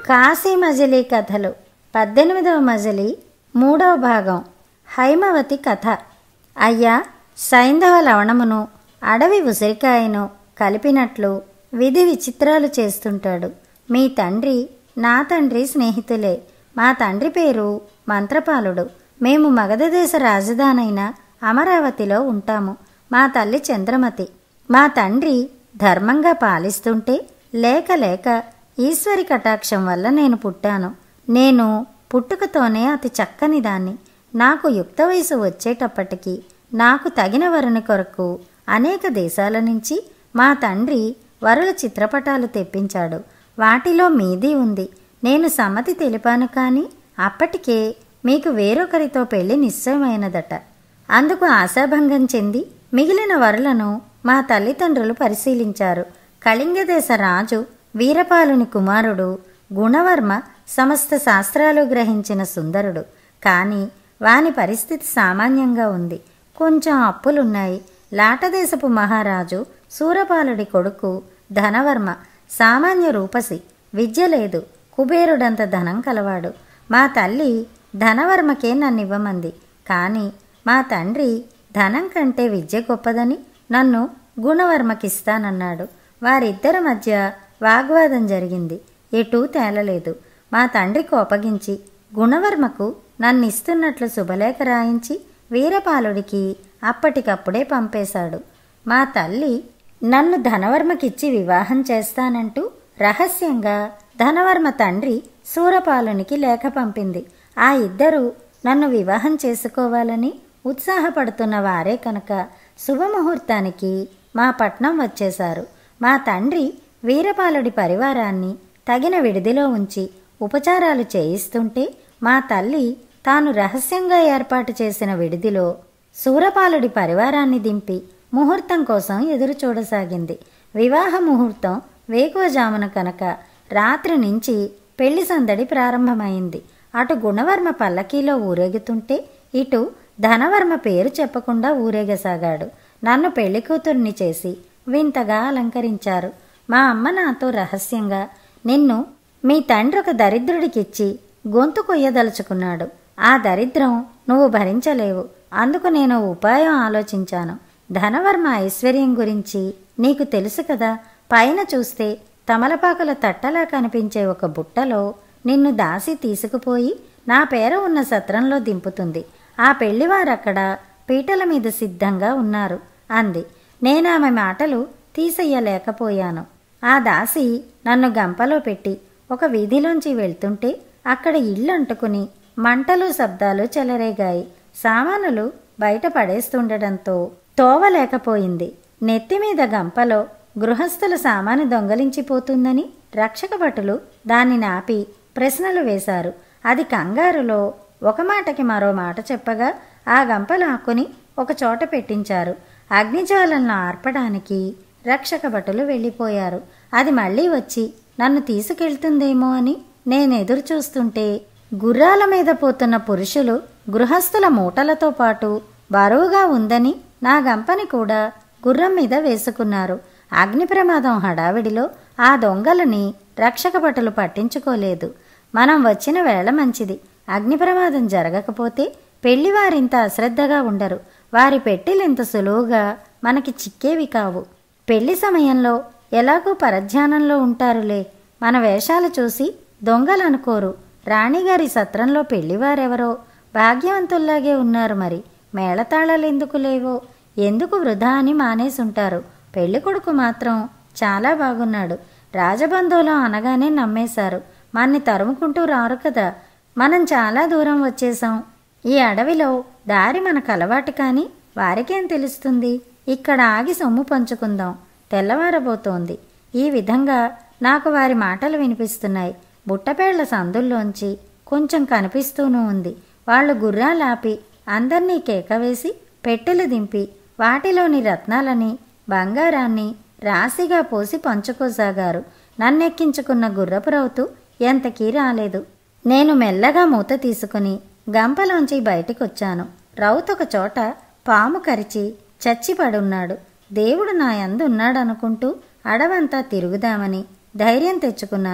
కాశీ మజిలీ కథలు పద్దెనిమిదవ మజిలీ మూడవ భాగం హైమవతి కథ అయ్యా సైంధవ లవణమును అడవి ఉసిరికాయను కలిపినట్లు విధి విచిత్రాలు చేస్తుంటాడు మీ తండ్రి నా తండ్రి స్నేహితులే మా తండ్రి పేరు మంత్రపాలుడు మేము మగధ దేశ రాజధానైన అమరావతిలో ఉంటాము మా తల్లి చంద్రమతి మా తండ్రి ధర్మంగా పాలిస్తుంటే లేక లేక ఈశ్వరి కటాక్షం వల్ల నేను పుట్టాను నేను పుట్టుకతోనే అతి చక్కని దాన్ని నాకు యుక్త వయసు వచ్చేటప్పటికి నాకు తగిన వరుని కొరకు అనేక దేశాల నుంచి మా తండ్రి వరుల చిత్రపటాలు తెప్పించాడు వాటిలో మీది ఉంది నేను సమ్మతి తెలిపాను కానీ అప్పటికే మీకు వేరొకరితో పెళ్లి నిశ్చయమైనదట అందుకు ఆశాభంగం చెంది మిగిలిన వరులను మా తల్లిదండ్రులు పరిశీలించారు కళింగదేశ రాజు వీరపాలుని కుమారుడు గుణవర్మ సమస్త శాస్త్రాలు గ్రహించిన సుందరుడు కానీ వాని పరిస్థితి సామాన్యంగా ఉంది కొంచెం అప్పులున్నాయి లాటదేశపు మహారాజు సూరపాలుడి కొడుకు ధనవర్మ సామాన్య రూపసి విద్య లేదు కుబేరుడంత ధనం కలవాడు మా తల్లి ధనవర్మకే నన్నివ్వమంది కానీ మా తండ్రి ధనం కంటే విద్య గొప్పదని నన్ను గుణవర్మకిస్తానన్నాడు వారిద్దరి మధ్య వాగ్వాదం జరిగింది ఎటూ తేలలేదు మా తండ్రి కోపగించి గుణవర్మకు నన్నిస్తున్నట్లు శుభలేఖ రాయించి వీరపాలుడికి అప్పటికప్పుడే పంపేశాడు మా తల్లి నన్ను ధనవర్మకిచ్చి వివాహం చేస్తానంటూ రహస్యంగా ధనవర్మ తండ్రి సూరపాలునికి లేఖ పంపింది ఆ ఇద్దరు నన్ను వివాహం చేసుకోవాలని ఉత్సాహపడుతున్న వారే కనుక శుభముహూర్తానికి మా పట్నం వచ్చేశారు మా తండ్రి వీరపాలుడి పరివారాన్ని తగిన విడిదిలో ఉంచి ఉపచారాలు చేయిస్తుంటే మా తల్లి తాను రహస్యంగా ఏర్పాటు చేసిన విడిదిలో సూరపాలుడి పరివారాన్ని దింపి ముహూర్తం కోసం ఎదురు చూడసాగింది వివాహ ముహూర్తం వేకువజామున కనుక రాత్రి నుంచి పెళ్లి సందడి ప్రారంభమైంది అటు గుణవర్మ పల్లకీలో ఊరేగుతుంటే ఇటు ధనవర్మ పేరు చెప్పకుండా ఊరేగసాగాడు నన్ను పెళ్లి కూతుర్ని చేసి వింతగా అలంకరించారు మా అమ్మ నాతో రహస్యంగా నిన్ను మీ తండ్రి ఒక దరిద్రుడికిచ్చి గొంతు కొయ్యదలుచుకున్నాడు ఆ దరిద్రం నువ్వు భరించలేవు అందుకు నేను ఉపాయం ఆలోచించాను ధనవర్మ ఐశ్వర్యం గురించి నీకు తెలుసు కదా పైన చూస్తే తమలపాకుల తట్టలా కనిపించే ఒక బుట్టలో నిన్ను దాసి తీసుకుపోయి నా పేర ఉన్న సత్రంలో దింపుతుంది ఆ పెళ్లివారక్కడ పీటల మీద సిద్ధంగా ఉన్నారు అంది నేనామె మాటలు తీసెయ్యలేకపోయాను ఆ దాసి నన్ను గంపలో పెట్టి ఒక వీధిలోంచి వెళ్తుంటే అక్కడ ఇల్లు అంటుకుని మంటలు శబ్దాలు చెలరేగాయి సామానులు బయట పడేస్తుండటంతో తోవలేకపోయింది నెత్తిమీద గంపలో గృహస్థుల సామాను దొంగలించిపోతుందని రక్షక భటులు దాన్ని నాపి ప్రశ్నలు వేశారు అది కంగారులో ఒక మాటకి మరో మాట చెప్పగా ఆ గంపలు ఆకుని ఒక చోట పెట్టించారు అగ్నిజ్వాలలను ఆర్పడానికి రక్షక భటులు వెళ్ళిపోయారు అది మళ్ళీ వచ్చి నన్ను తీసుకెళ్తుందేమో అని నేను ఎదురు చూస్తుంటే గుర్రాల మీద పోతున్న పురుషులు గృహస్థుల మూటలతో పాటు బరువుగా ఉందని నా గంపని కూడా గుర్రం మీద వేసుకున్నారు అగ్ని ప్రమాదం హడావిడిలో ఆ దొంగలని రక్షక భటులు పట్టించుకోలేదు మనం వచ్చిన వేళ మంచిది అగ్ని ప్రమాదం జరగకపోతే పెళ్లివారింత అశ్రద్ధగా ఉండరు వారి పెట్టెలింత సులువుగా మనకి చిక్కేవి కావు పెళ్లి సమయంలో ఎలాగో పరధ్యానంలో ఉంటారులే మన వేషాలు చూసి దొంగలనుకోరు రాణిగారి సత్రంలో పెళ్లివారెవరో భాగ్యవంతుల్లాగే ఉన్నారు మరి మేళతాళాలు ఎందుకు లేవో ఎందుకు వృధా అని మానేసుంటారు పెళ్లి కొడుకు మాత్రం చాలా బాగున్నాడు రాజబంధువులం అనగానే నమ్మేశారు మన్ని తరుముకుంటూ రారు కదా మనం చాలా దూరం వచ్చేసాం ఈ అడవిలో దారి మనకు అలవాటు కానీ వారికేం తెలుస్తుంది ఇక్కడ ఆగి సొమ్ము పంచుకుందాం తెల్లవారబోతోంది ఈ విధంగా నాకు వారి మాటలు వినిపిస్తున్నాయి బుట్టపేళ్ల సందుల్లోంచి కొంచెం కనిపిస్తూనూ ఉంది వాళ్ళు గుర్రాలాపి అందర్నీ కేకవేసి పెట్టెలు దింపి వాటిలోని రత్నాలని బంగారాన్ని రాశిగా పోసి పంచుకోసాగారు నన్నెక్కించుకున్న గుర్రపు రౌతు ఎంతకీ రాలేదు నేను మెల్లగా మూత తీసుకుని గంపలోంచి బయటికొచ్చాను రౌతొక చోట పాము కరిచి చచ్చిపడున్నాడు దేవుడు నా యందు ఉన్నాడనుకుంటూ అడవంతా తిరుగుదామని ధైర్యం తెచ్చుకున్నాను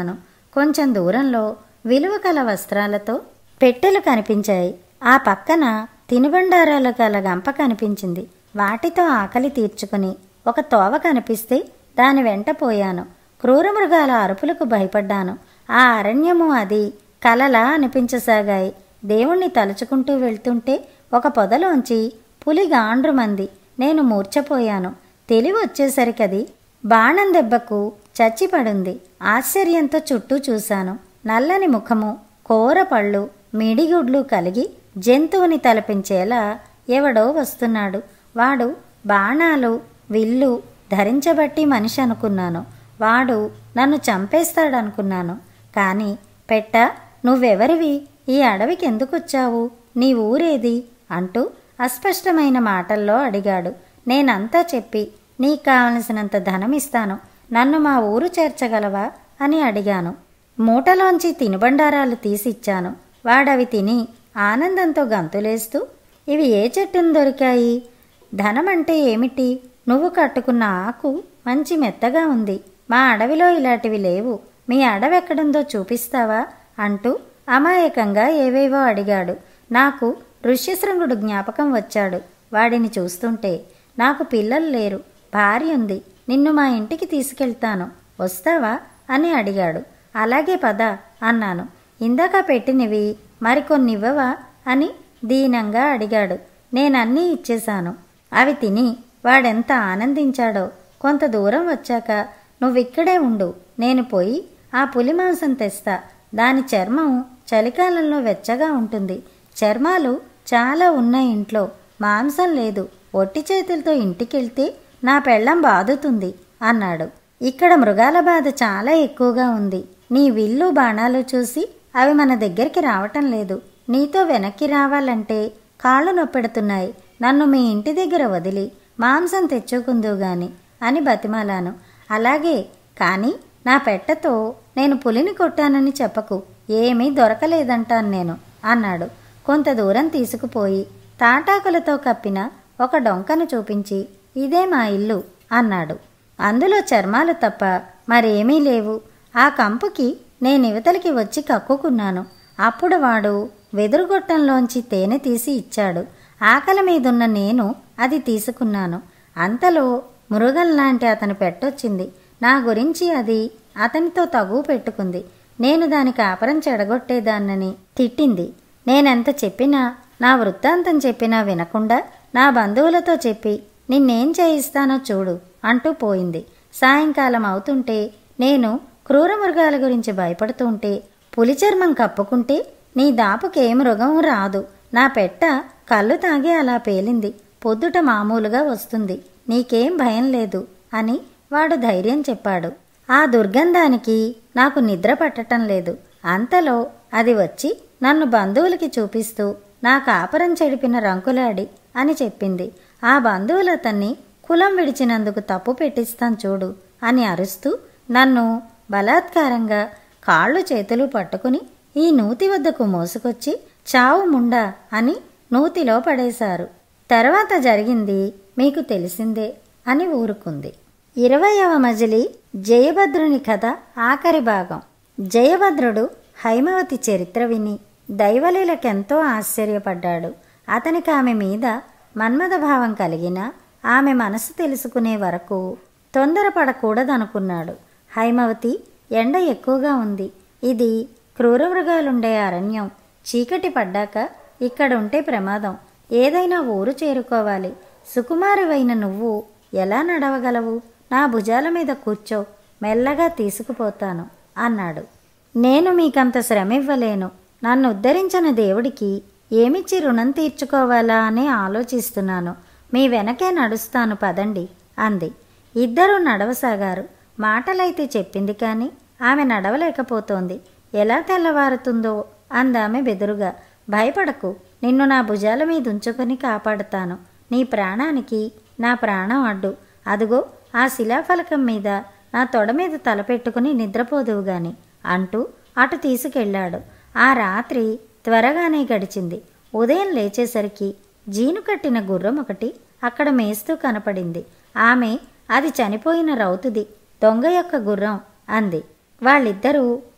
కొంచెం దూరంలో విలువ కల వస్త్రాలతో పెట్టెలు కనిపించాయి ఆ పక్కన తినుబండారాల గల గంప కనిపించింది వాటితో ఆకలి తీర్చుకుని ఒక తోవ కనిపిస్తే దాని వెంట పోయాను క్రూరమృగాల అరుపులకు భయపడ్డాను ఆ అరణ్యము అది కలలా అనిపించసాగాయి దేవుణ్ణి తలుచుకుంటూ వెళ్తుంటే ఒక పొదలోంచి పులి గాండ్రుమంది నేను మూర్ఛపోయాను తెలివి వచ్చేసరికది బాణం దెబ్బకు చచ్చిపడుంది ఆశ్చర్యంతో చుట్టూ చూశాను నల్లని ముఖము కోర పళ్ళు మిడిగుడ్లు కలిగి జంతువుని తలపించేలా ఎవడో వస్తున్నాడు వాడు బాణాలు విల్లు ధరించబట్టి మనిషి అనుకున్నాను వాడు నన్ను చంపేస్తాడనుకున్నాను కానీ పెట్ట నువ్వెవరివి ఈ అడవికి ఎందుకొచ్చావు నీ ఊరేది అంటూ అస్పష్టమైన మాటల్లో అడిగాడు నేనంతా చెప్పి నీకు కావలసినంత ధనం ఇస్తాను నన్ను మా ఊరు చేర్చగలవా అని అడిగాను మూటలోంచి తినుబండారాలు తీసిచ్చాను వాడవి తిని ఆనందంతో గంతులేస్తూ ఇవి ఏ చెట్టును దొరికాయి ధనం అంటే ఏమిటి నువ్వు కట్టుకున్న ఆకు మంచి మెత్తగా ఉంది మా అడవిలో ఇలాంటివి లేవు మీ అడవి ఎక్కడుందో చూపిస్తావా అంటూ అమాయకంగా ఏవేవో అడిగాడు నాకు ఋష్యశృంగుడు జ్ఞాపకం వచ్చాడు వాడిని చూస్తుంటే నాకు పిల్లలు లేరు భార్య ఉంది నిన్ను మా ఇంటికి తీసుకెళ్తాను వస్తావా అని అడిగాడు అలాగే పద అన్నాను ఇందాక పెట్టినవి మరికొన్ని ఇవ్వవా అని దీనంగా అడిగాడు నేనన్నీ ఇచ్చేశాను అవి తిని వాడెంత ఆనందించాడో కొంత దూరం వచ్చాక నువ్విక్కడే ఉండు నేను పోయి ఆ పులి మాంసం తెస్తా దాని చర్మం చలికాలంలో వెచ్చగా ఉంటుంది చర్మాలు చాలా ఉన్నాయి ఇంట్లో మాంసం లేదు ఒట్టి చేతులతో ఇంటికెళ్తే నా పెళ్ళం బాదుతుంది అన్నాడు ఇక్కడ మృగాల బాధ చాలా ఎక్కువగా ఉంది నీ విల్లు బాణాలు చూసి అవి మన దగ్గరికి రావటం లేదు నీతో వెనక్కి రావాలంటే కాళ్ళు నొప్పెడుతున్నాయి నన్ను మీ ఇంటి దగ్గర వదిలి మాంసం తెచ్చుకుందు గాని అని బతిమాలాను అలాగే కానీ నా పెట్టతో నేను పులిని కొట్టానని చెప్పకు ఏమీ దొరకలేదంటాను నేను అన్నాడు కొంత దూరం తీసుకుపోయి తాటాకులతో కప్పిన ఒక డొంకను చూపించి ఇదే మా ఇల్లు అన్నాడు అందులో చర్మాలు తప్ప మరేమీ లేవు ఆ కంపుకి నేను యువతలకి వచ్చి కక్కుకున్నాను అప్పుడు వాడు వెదురుగొట్టంలోంచి తేనె తీసి ఇచ్చాడు ఆకలి మీదున్న నేను అది తీసుకున్నాను అంతలో మృగంలాంటి అతని పెట్టొచ్చింది నా గురించి అది అతనితో తగువ పెట్టుకుంది నేను దాని కాపరం చెడగొట్టేదాన్నని తిట్టింది నేనెంత చెప్పినా నా వృత్తాంతం చెప్పినా వినకుండా నా బంధువులతో చెప్పి నిన్నేం చేయిస్తానో చూడు అంటూ పోయింది సాయంకాలం అవుతుంటే నేను క్రూర మృగాల గురించి భయపడుతుంటే పులి చర్మం కప్పుకుంటే నీ దాపుకేం మృగం రాదు నా పెట్ట కళ్ళు తాగి అలా పేలింది పొద్దుట మామూలుగా వస్తుంది నీకేం భయం లేదు అని వాడు ధైర్యం చెప్పాడు ఆ దుర్గంధానికి నాకు నిద్ర పట్టటం లేదు అంతలో అది వచ్చి నన్ను బంధువులకి చూపిస్తూ నా కాపరం చెడిపిన రంకులాడి అని చెప్పింది ఆ బంధువులు అతన్ని కులం విడిచినందుకు తప్పు పెట్టిస్తాను చూడు అని అరుస్తూ నన్ను బలాత్కారంగా కాళ్ళు చేతులు పట్టుకుని ఈ నూతి వద్దకు మోసుకొచ్చి చావు ముండా అని నూతిలో పడేశారు తర్వాత జరిగింది మీకు తెలిసిందే అని ఊరుకుంది ఇరవయవ మజిలి జయభద్రుని కథ ఆఖరి భాగం జయభద్రుడు హైమవతి చరిత్ర విని దైవలీలకెంతో ఆశ్చర్యపడ్డాడు అతనికి ఆమె మీద మన్మథభావం కలిగిన ఆమె మనసు తెలుసుకునే వరకు తొందరపడకూడదనుకున్నాడు హైమవతి ఎండ ఎక్కువగా ఉంది ఇది క్రూరమృగాలుండే అరణ్యం చీకటి పడ్డాక ఇక్కడ ఉంటే ప్రమాదం ఏదైనా ఊరు చేరుకోవాలి సుకుమారివైన నువ్వు ఎలా నడవగలవు నా భుజాల మీద కూర్చో మెల్లగా తీసుకుపోతాను అన్నాడు నేను మీకంత శ్రమ ఇవ్వలేను నన్ను ఉద్ధరించిన దేవుడికి ఏమిచ్చి రుణం తీర్చుకోవాలా అని ఆలోచిస్తున్నాను మీ వెనకే నడుస్తాను పదండి అంది ఇద్దరూ నడవసాగారు మాటలైతే చెప్పింది కానీ ఆమె నడవలేకపోతోంది ఎలా తెల్లవారుతుందో అందామె బెదురుగా భయపడకు నిన్ను నా భుజాల మీద ఉంచుకొని కాపాడుతాను నీ ప్రాణానికి నా ప్రాణం అడ్డు అదుగో ఆ శిలాఫలకం మీద నా తొడ మీద తలపెట్టుకుని నిద్రపోదువు గాని అంటూ అటు తీసుకెళ్ళాడు ఆ రాత్రి త్వరగానే గడిచింది ఉదయం లేచేసరికి జీను కట్టిన గుర్రం ఒకటి అక్కడ మేస్తూ కనపడింది ఆమె అది చనిపోయిన రౌతుది దొంగ యొక్క గుర్రం అంది వాళ్ళిద్దరూ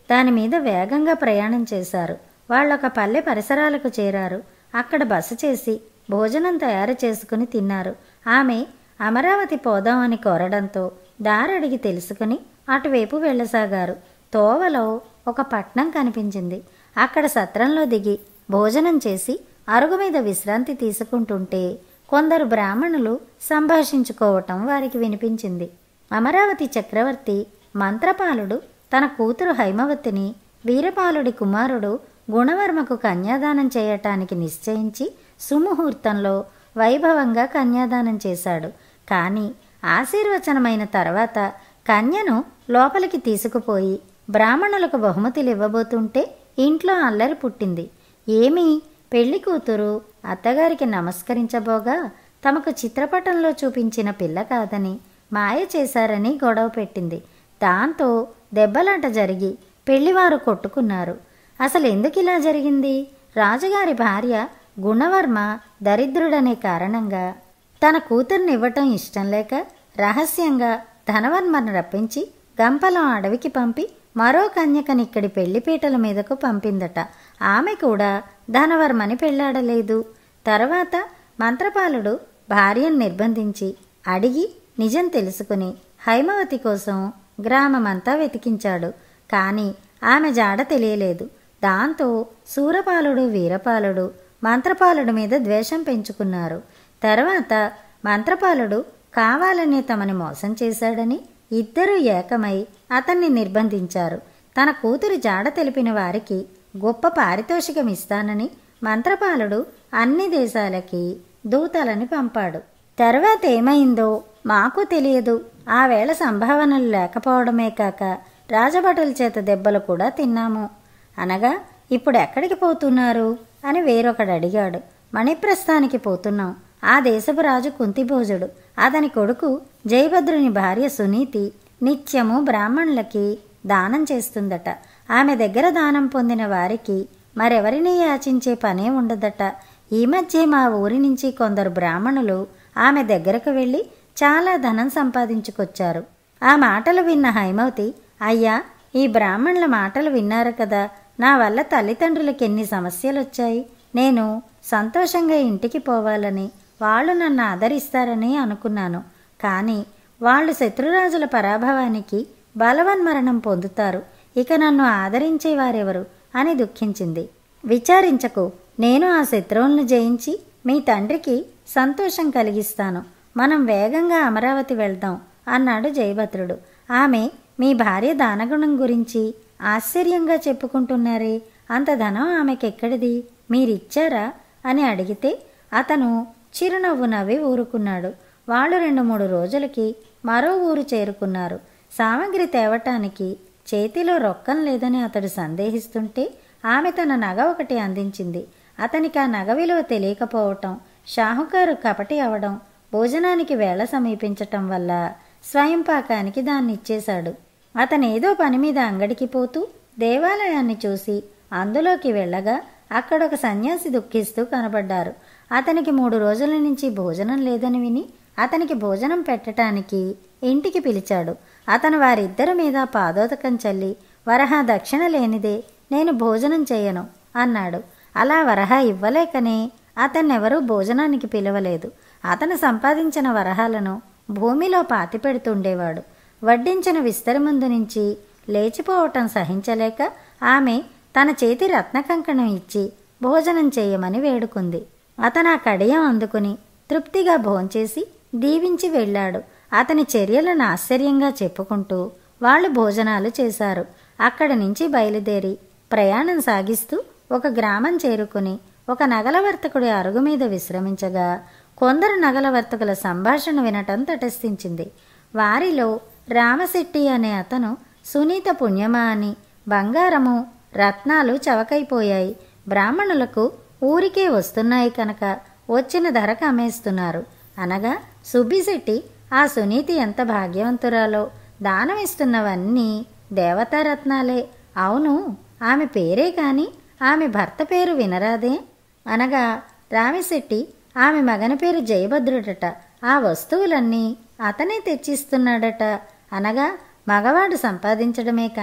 దాని మీద వేగంగా ప్రయాణం చేశారు వాళ్ళొక పల్లె పరిసరాలకు చేరారు అక్కడ బస చేసి భోజనం తయారు చేసుకుని తిన్నారు ఆమె అమరావతి పోదామని కోరడంతో దారడిగి తెలుసుకుని అటువైపు వెళ్ళసాగారు తోవలో ఒక పట్నం కనిపించింది అక్కడ సత్రంలో దిగి భోజనం చేసి అరుగు మీద విశ్రాంతి తీసుకుంటుంటే కొందరు బ్రాహ్మణులు సంభాషించుకోవటం వారికి వినిపించింది అమరావతి చక్రవర్తి మంత్రపాలుడు తన కూతురు హైమవతిని వీరపాలుడి కుమారుడు గుణవర్మకు కన్యాదానం చేయటానికి నిశ్చయించి సుముహూర్తంలో వైభవంగా కన్యాదానం చేశాడు కానీ ఆశీర్వచనమైన తర్వాత కన్యను లోపలికి తీసుకుపోయి బ్రాహ్మణులకు బహుమతులు ఇవ్వబోతుంటే ఇంట్లో అల్లరి పుట్టింది ఏమి పెళ్లి కూతురు అత్తగారికి నమస్కరించబోగా తమకు చిత్రపటంలో చూపించిన పిల్ల కాదని మాయ చేశారని గొడవ పెట్టింది దాంతో దెబ్బలాట జరిగి పెళ్లివారు కొట్టుకున్నారు అసలు ఎందుకు ఇలా జరిగింది రాజుగారి భార్య గుణవర్మ దరిద్రుడనే కారణంగా తన కూతుర్ని ఇవ్వటం ఇష్టం లేక రహస్యంగా ధనవర్మను రప్పించి గంపలం అడవికి పంపి మరో కన్యకనిక్కడి పెళ్లిపీటల మీదకు పంపిందట ఆమె కూడా ధనవర్మని పెళ్లాడలేదు తర్వాత మంత్రపాలుడు భార్యను నిర్బంధించి అడిగి నిజం తెలుసుకుని హైమవతి కోసం గ్రామమంతా వెతికించాడు కానీ ఆమె జాడ తెలియలేదు దాంతో సూరపాలుడు వీరపాలుడు మంత్రపాలుడు మీద ద్వేషం పెంచుకున్నారు తర్వాత మంత్రపాలుడు కావాలనే తమని మోసం చేశాడని ఇద్దరూ ఏకమై అతన్ని నిర్బంధించారు తన కూతురి జాడ తెలిపిన వారికి గొప్ప పారితోషికం ఇస్తానని మంత్రపాలుడు అన్ని దేశాలకి దూతలని పంపాడు తర్వాత ఏమైందో మాకు తెలియదు ఆ వేళ సంభావనలు లేకపోవడమే కాక రాజభటుల చేత దెబ్బలు కూడా తిన్నాము అనగా ఇప్పుడు ఎక్కడికి పోతున్నారు అని వేరొకడు అడిగాడు మణిప్రస్థానికి పోతున్నాం ఆ దేశపు రాజు కుంతిభోజుడు అతని కొడుకు జయభద్రుని భార్య సునీతి నిత్యము బ్రాహ్మణులకి దానం చేస్తుందట ఆమె దగ్గర దానం పొందిన వారికి మరెవరిని యాచించే పనే ఉండదట ఈ మధ్య మా ఊరి నుంచి కొందరు బ్రాహ్మణులు ఆమె దగ్గరకు వెళ్ళి చాలా ధనం సంపాదించుకొచ్చారు ఆ మాటలు విన్న హైమవతి అయ్యా ఈ బ్రాహ్మణుల మాటలు విన్నారు కదా నా వల్ల తల్లిదండ్రులకి ఎన్ని సమస్యలు వచ్చాయి నేను సంతోషంగా ఇంటికి పోవాలని వాళ్ళు నన్ను ఆదరిస్తారని అనుకున్నాను కానీ వాళ్ళు శత్రురాజుల పరాభవానికి బలవన్మరణం పొందుతారు ఇక నన్ను ఆదరించే వారెవరు అని దుఃఖించింది విచారించకు నేను ఆ శత్రువులను జయించి మీ తండ్రికి సంతోషం కలిగిస్తాను మనం వేగంగా అమరావతి వెళ్దాం అన్నాడు జయభద్రుడు ఆమె మీ భార్య దానగుణం గురించి ఆశ్చర్యంగా చెప్పుకుంటున్నారే అంత ధనం ఆమెకెక్కడిది మీరిచ్చారా అని అడిగితే అతను చిరునవ్వు నవ్వి ఊరుకున్నాడు వాళ్ళు రెండు మూడు రోజులకి మరో ఊరు చేరుకున్నారు సామగ్రి తేవటానికి చేతిలో రొక్కం లేదని అతడు సందేహిస్తుంటే ఆమె తన నగ ఒకటి అందించింది అతనికి ఆ నగ విలువ తెలియకపోవటం షాహుకారు కపటి అవడం భోజనానికి వేళ సమీపించటం వల్ల స్వయం పాకానికి దాన్ని ఇచ్చేశాడు అతనేదో పని మీద అంగడికి పోతూ దేవాలయాన్ని చూసి అందులోకి వెళ్ళగా అక్కడొక సన్యాసి దుఃఖిస్తూ కనబడ్డారు అతనికి మూడు రోజుల నుంచి భోజనం లేదని విని అతనికి భోజనం పెట్టటానికి ఇంటికి పిలిచాడు అతను వారిద్దరి మీద పాదోదకం చల్లి వరహా దక్షిణ లేనిదే నేను భోజనం చేయను అన్నాడు అలా వరహా ఇవ్వలేకనే అతన్నెవరూ భోజనానికి పిలవలేదు అతను సంపాదించిన వరహాలను భూమిలో పాతిపెడుతుండేవాడు వడ్డించిన విస్తరి ముందు నుంచి లేచిపోవటం సహించలేక ఆమె తన చేతి రత్నకంకణం ఇచ్చి భోజనం చేయమని వేడుకుంది అతను ఆ కడియం అందుకుని తృప్తిగా భోంచేసి దీవించి వెళ్ళాడు అతని చర్యలను ఆశ్చర్యంగా చెప్పుకుంటూ వాళ్ళు భోజనాలు చేశారు అక్కడి నుంచి బయలుదేరి ప్రయాణం సాగిస్తూ ఒక గ్రామం చేరుకుని ఒక నగల వర్తకుడి అరుగు మీద విశ్రమించగా కొందరు నగల వర్తకుల సంభాషణ వినటం తటస్థించింది వారిలో రామశెట్టి అనే అతను సునీత పుణ్యమా అని బంగారము రత్నాలు చవకైపోయాయి బ్రాహ్మణులకు ఊరికే వస్తున్నాయి కనుక వచ్చిన ధరకు అమ్మేస్తున్నారు అనగా సుబ్బిశెట్టి ఆ సునీతి ఎంత భాగ్యవంతురాలో దానమిస్తున్నవన్నీ దేవతారత్నాలే అవును ఆమె పేరే కాని ఆమె భర్త పేరు వినరాదే అనగా రామిశెట్టి ఆమె మగని పేరు జయభద్రుడట ఆ వస్తువులన్నీ అతనే తెచ్చిస్తున్నాడట అనగా మగవాడు సంపాదించడమే కాని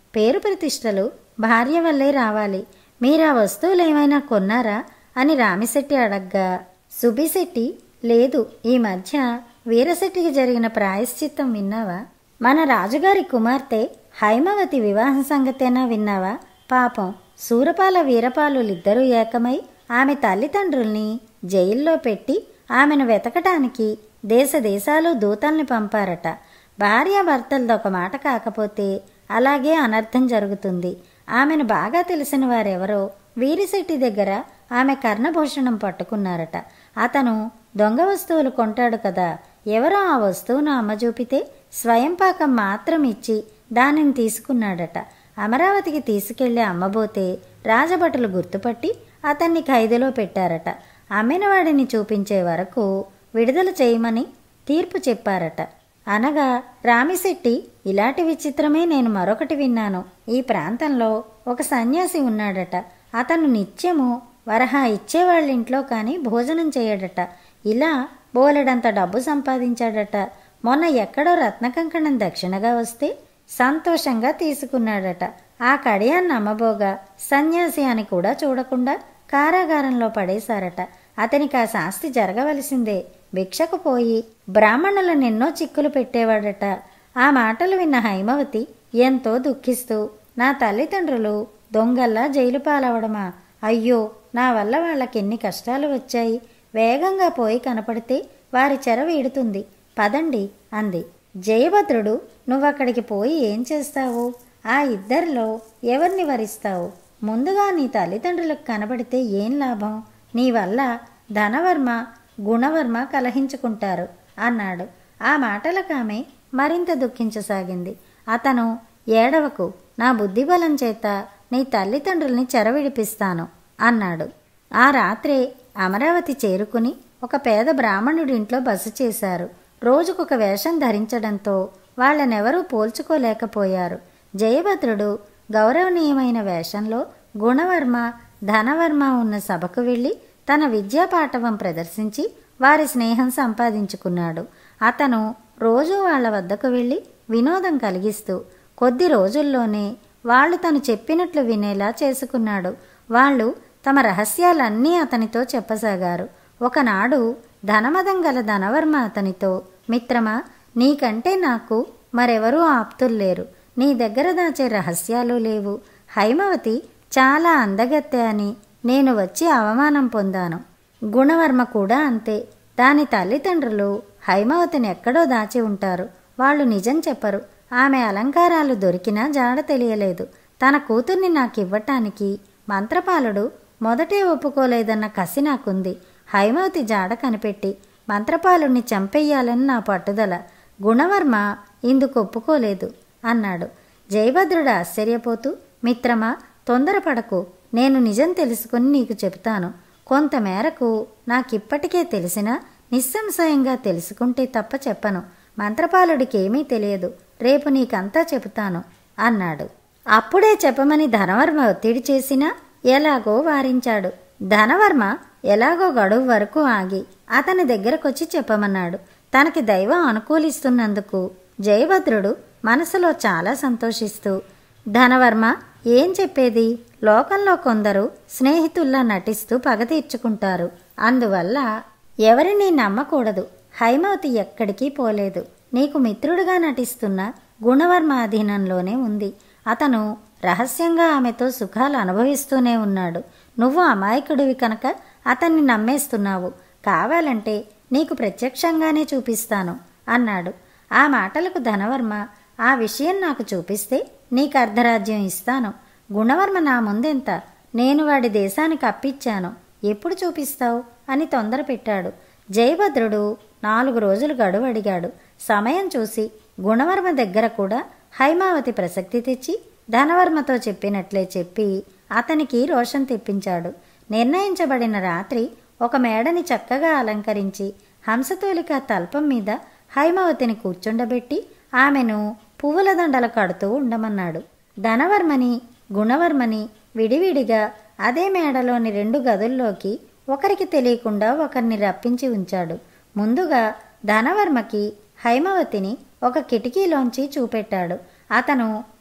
పేరు ప్రతిష్టలు భార్య వల్లే రావాలి మీరా వస్తువులు ఏమైనా కొన్నారా అని రామిశెట్టి అడగ్గా సుబిశెట్టి లేదు ఈ మధ్య వీరశెట్టికి జరిగిన ప్రాయశ్చిత్తం విన్నావా మన రాజుగారి కుమార్తె హైమవతి వివాహం సంగతేనా విన్నావా పాపం సూరపాల వీరపాలులిద్దరూ ఏకమై ఆమె తల్లిదండ్రుల్ని జైల్లో పెట్టి ఆమెను వెతకటానికి దేశ దేశాలు దూతల్ని పంపారట భార్యాభర్తలది ఒక మాట కాకపోతే అలాగే అనర్థం జరుగుతుంది ఆమెను బాగా తెలిసిన వారెవరో వీరిశెట్టి దగ్గర ఆమె కర్ణభూషణం పట్టుకున్నారట అతను దొంగ వస్తువులు కొంటాడు కదా ఎవరో ఆ వస్తువును అమ్మ చూపితే స్వయం పాకం మాత్రం ఇచ్చి దానిని తీసుకున్నాడట అమరావతికి తీసుకెళ్లి అమ్మబోతే రాజభటులు గుర్తుపట్టి అతన్ని ఖైదులో పెట్టారట అమ్మిన వాడిని చూపించే వరకు విడుదల చేయమని తీర్పు చెప్పారట అనగా రామిశెట్టి ఇలాంటి విచిత్రమే నేను మరొకటి విన్నాను ఈ ప్రాంతంలో ఒక సన్యాసి ఉన్నాడట అతను నిత్యము వరహా ఇచ్చేవాళ్ళింట్లో కానీ భోజనం చేయడట ఇలా బోలెడంత డబ్బు సంపాదించాడట మొన్న ఎక్కడో రత్నకంకణం దక్షిణగా వస్తే సంతోషంగా తీసుకున్నాడట ఆ కడియాన్ని అమ్మబోగా సన్యాసి అని కూడా చూడకుండా కారాగారంలో పడేశారట అతనికి ఆ శాస్తి జరగవలసిందే భిక్షకు పోయి బ్రాహ్మణులను ఎన్నో చిక్కులు పెట్టేవాడట ఆ మాటలు విన్న హైమవతి ఎంతో దుఃఖిస్తూ నా తల్లిదండ్రులు దొంగల్లా జైలు పాలవడమా అయ్యో నా వల్ల వాళ్ళకెన్ని కష్టాలు వచ్చాయి వేగంగా పోయి కనపడితే వారి చెర వీడుతుంది పదండి అంది జయభద్రుడు నువ్వక్కడికి పోయి ఏం చేస్తావు ఆ ఇద్దరిలో ఎవరిని వరిస్తావు ముందుగా నీ తల్లిదండ్రులకు కనబడితే ఏం లాభం నీ వల్ల ధనవర్మ గుణవర్మ కలహించుకుంటారు అన్నాడు ఆ మాటలకు ఆమె మరింత దుఃఖించసాగింది అతను ఏడవకు నా బుద్ధిబలం చేత నీ తల్లిదండ్రుల్ని చెరవిడిపిస్తాను అన్నాడు ఆ రాత్రే అమరావతి చేరుకుని ఒక పేద బ్రాహ్మణుడింట్లో బస చేశారు రోజుకొక వేషం ధరించడంతో వాళ్ళనెవరూ పోల్చుకోలేకపోయారు జయభద్రుడు గౌరవనీయమైన వేషంలో గుణవర్మ ధనవర్మ ఉన్న సభకు వెళ్ళి తన విద్యాపాఠవం ప్రదర్శించి వారి స్నేహం సంపాదించుకున్నాడు అతను రోజూ వాళ్ళ వద్దకు వెళ్ళి వినోదం కలిగిస్తూ కొద్ది రోజుల్లోనే వాళ్ళు తను చెప్పినట్లు వినేలా చేసుకున్నాడు వాళ్ళు తమ రహస్యాలన్నీ అతనితో చెప్పసాగారు ఒకనాడు ధనమదం గల ధనవర్మ అతనితో మిత్రమా నీకంటే నాకు మరెవరూ ఆప్తుల్లేరు నీ దగ్గర దాచే రహస్యాలు లేవు హైమవతి చాలా అందగత్తె అని నేను వచ్చి అవమానం పొందాను గుణవర్మ కూడా అంతే దాని తల్లిదండ్రులు హైమవతిని ఎక్కడో దాచి ఉంటారు వాళ్ళు నిజం చెప్పరు ఆమె అలంకారాలు దొరికినా జాడ తెలియలేదు తన కూతుర్ని నాకివ్వటానికి మంత్రపాలుడు మొదటే ఒప్పుకోలేదన్న కసి నాకుంది హైమవతి జాడ కనిపెట్టి మంత్రపాలుణ్ణి చంపెయ్యాలని నా పట్టుదల గుణవర్మ ఇందుకు ఒప్పుకోలేదు అన్నాడు జయభద్రుడు ఆశ్చర్యపోతూ మిత్రమా తొందరపడకు నేను నిజం తెలుసుకుని నీకు చెబుతాను కొంతమేరకు నాకిప్పటికే తెలిసినా నిస్సంశయంగా తెలుసుకుంటే తప్ప చెప్పను మంత్రపాలుడికి ఏమీ తెలియదు రేపు నీకంతా చెబుతాను అన్నాడు అప్పుడే చెప్పమని ధనవర్మ ఒత్తిడి చేసినా ఎలాగో వారించాడు ధనవర్మ ఎలాగో గడువు వరకు ఆగి అతని దగ్గరకొచ్చి చెప్పమన్నాడు తనకి దైవం అనుకూలిస్తున్నందుకు జయభద్రుడు మనసులో చాలా సంతోషిస్తూ ధనవర్మ ఏం చెప్పేది లోకంలో కొందరు స్నేహితుల్లా నటిస్తూ పగ తీర్చుకుంటారు అందువల్ల ఎవరిని నమ్మకూడదు హైమవతి ఎక్కడికి పోలేదు నీకు మిత్రుడిగా నటిస్తున్న గుణవర్మ అధీనంలోనే ఉంది అతను రహస్యంగా ఆమెతో సుఖాలు అనుభవిస్తూనే ఉన్నాడు నువ్వు అమాయకుడివి కనుక అతన్ని నమ్మేస్తున్నావు కావాలంటే నీకు ప్రత్యక్షంగానే చూపిస్తాను అన్నాడు ఆ మాటలకు ధనవర్మ ఆ విషయం నాకు చూపిస్తే నీకు అర్ధరాజ్యం ఇస్తాను గుణవర్మ నా ముందెంత నేను వాడి దేశానికి అప్పిచ్చాను ఎప్పుడు చూపిస్తావు అని తొందర పెట్టాడు జయభద్రుడు నాలుగు రోజులు గడువు అడిగాడు సమయం చూసి గుణవర్మ దగ్గర కూడా హైమావతి ప్రసక్తి తెచ్చి ధనవర్మతో చెప్పినట్లే చెప్పి అతనికి రోషం తెప్పించాడు నిర్ణయించబడిన రాత్రి ఒక మేడని చక్కగా అలంకరించి హంసతూలిక తల్పం మీద హైమావతిని కూర్చుండబెట్టి ఆమెను పువ్వుల దండలు కడుతూ ఉండమన్నాడు ధనవర్మని గుణవర్మని విడివిడిగా అదే మేడలోని రెండు గదుల్లోకి ఒకరికి తెలియకుండా ఒకరిని రప్పించి ఉంచాడు ముందుగా ధనవర్మకి హైమవతిని ఒక కిటికీలోంచి చూపెట్టాడు అతను